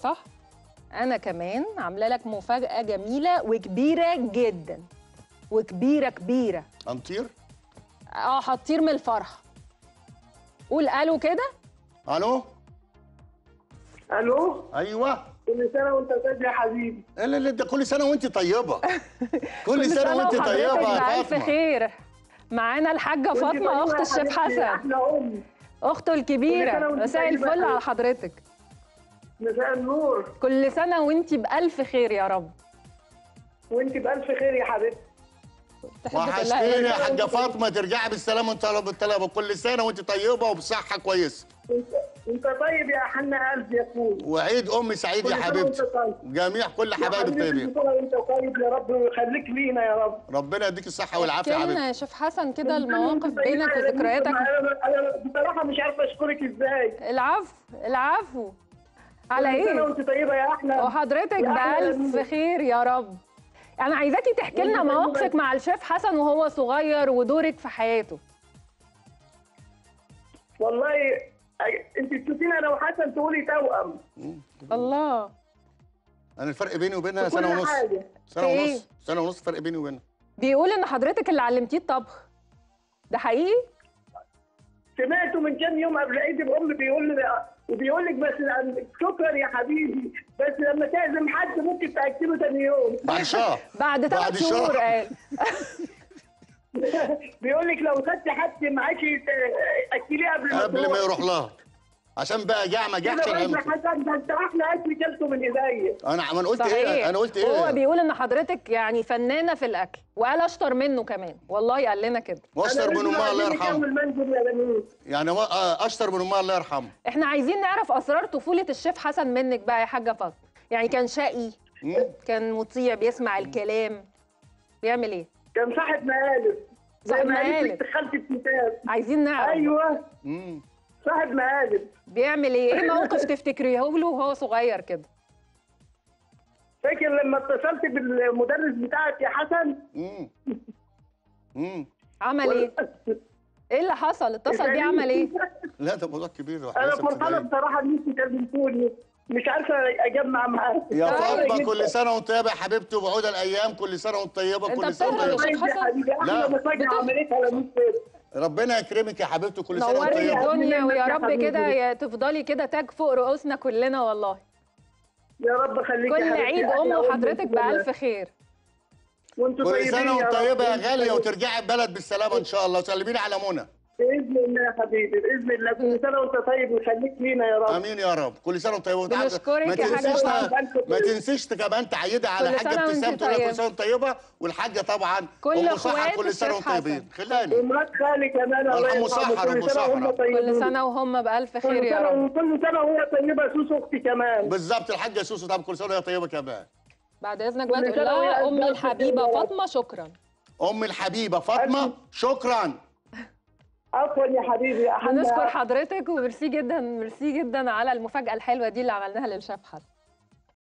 صح انا كمان عامله لك مفاجاه جميله وكبيره جدا وكبيره كبيره هنطير اه هتطير من الفرحه قول الو كده الو الو ايوه كل سنه وانت طيب يا حبيبي اللي اللي ده كل سنه وانت طيبه كل سنه وانت وحضرتك طيبه يا بألف فاطمه خير معانا الحاجه وانت فاطمه طيبة اخت يا الشيف حبيبتي، حسن احلى ام اخته كل الكبيره سنة وانت مساء طيبة يا الفل على حبيبتي. حضرتك مساء النور كل سنه وانت بالف خير يا رب وانت بالف خير يا حبيبتي تحب تقول لها وحشتيني إيه؟ يا حاجه فاطمه ترجعي بالسلامه وانت بالطلبه كل سنه وانت طيبه وبصحه كويسه انت انت طيب يا حنا قلب يا اخوي وعيد ام سعيد كل يا سنة حبيبتي وانت طيب. جميع كل يا حبايبي حبيبي الطيبين كل سنة وانت طيب يا رب ويخليك لينا يا رب ربنا يديك الصحه والعافيه يا احكي لنا حبيبتي يا شيف حسن كده كل سنة المواقف وانت طيبة بينك يا لميس. وذكرياتك انا انا بصراحه مش عارفه اشكرك ازاي العفو العفو على كل سنه ايه وانت طيبه يا احلى وحضرتك يا أحلى بألف لميس. خير يا رب انا عايزاكي تحكي لنا وانت طيبة. مواقفك مع الشيف حسن وهو صغير ودورك في حياته والله أ- انت تشوفيني انا وحسن تقولي توأم الله انا الفرق بيني وبينها في كل سنه ونص حاجة. سنه في إيه؟ ونص سنه ونص فرق بيني وبينها بيقول ان حضرتك اللي علمتيه الطبخ ده حقيقي سمعته من كام يوم قبل عيد الام بيقول لي وبيقول لك بس شكرا يا حبيبي بس لما تعزم حد ممكن تاكله ثاني يوم بعد شهر بعد بعد ثلاث شهور شهر. قال بيقول لك لو خدت حد معاكي ت- اكليه قبل ما قبل ما يروح لها عشان بقى جاع ما كده جاعش بقى العمل. حسن ده انت احلى اكل كلته من ايديا انا ما انا قلت صحيح ايه انا قلت هو ايه بيقول ان حضرتك يعني فنانه في الاكل وقال اشطر منه كمان والله قال لنا كده واشطر من امها الله يرحمه يرحمه المنزل يا بنوت يعني ما- آه، اشطر من امها الله يرحمه احنا عايزين نعرف اسرار طفوله الشيف حسن منك بقى يا حاجه فاطمه يعني كان شقي مم. كان مطيع بيسمع الكلام بيعمل ايه كان صاحب مقالب زي صاحب ما مقالب. قالت دخلت الكتاب عايزين نعرف ايوه مم. صاحب مقالب بيعمل ايه ايه موقف تفتكريه له وهو صغير كده فاكر لما اتصلت بالمدرس بتاعك يا حسن مم. مم. عمل ايه ايه اللي حصل اتصل بيه عمل ايه لا ده موضوع كبير واحنا انا لسه فرحانه ابتدائي. بصراحه ان انتوا كلمتوني مش عارفه اجمع معاكم يا طيب. فاطمه كل سنه وانت طيبه يا حبيبتي وبعود الايام كل سنه وانت طيبه انت كل سنه بتهرب وانت يا طيبه شيخ يا حبيبي لا. احلى مفاجاه بتهرب. عملتها لميس ربنا يكرمك يا حبيبتي كل سنه وانت نوري طيبه يا الدنيا ويا حبيبي. رب كده يا تفضلي كده تاج فوق رؤوسنا كلنا والله يا رب خليك كل يا حبيبتي عيد أحلى ام وحضرتك وانتوا بألف خير وانتوا كل طيبين سنه يا وانت رب. طيبه يا وانتوا غاليه طيبين. وترجعي البلد بالسلامه ان شاء الله وسلميني على منى باذن الله يا حبيبي باذن الله كل سنه وانت طيب ويخليك لينا يا رب امين يا رب كل سنه وانت طيبه وتعالى- بنشكرك ما يا حاجة تنسيش فاطمة. ما تنسيش كمان تعيدي على كل حاجه سنة وانت ابتسام تقول لها طيبة. كل سنه وانت طيبه والحاجه طبعا كل ام صحه اخوات كل سنه الشيخ وانتم طيبين حسن. خلاني ومرات خالي كمان الله أم يرحمه سحر، أم كل سنه وهم سحر. طيبين كل سنه وهم بألف خير كل يا سنه رب وكل سنه وهي طيبه سوس اختي كمان بالظبط الحاجه سوسو طب كل سنه وهي طيبه كمان بعد اذنك بقى كل تقول سنة وهي لها امي بألف الحبيبه خير يا رب. فاطمه شكرا ام الحبيبه فاطمه شكرا عفوا يا حبيبي يا حنا بنشكر حضرتك وميرسي جدا ميرسي جدا على المفاجاه الحلوه دي اللي عملناها للشيف حسن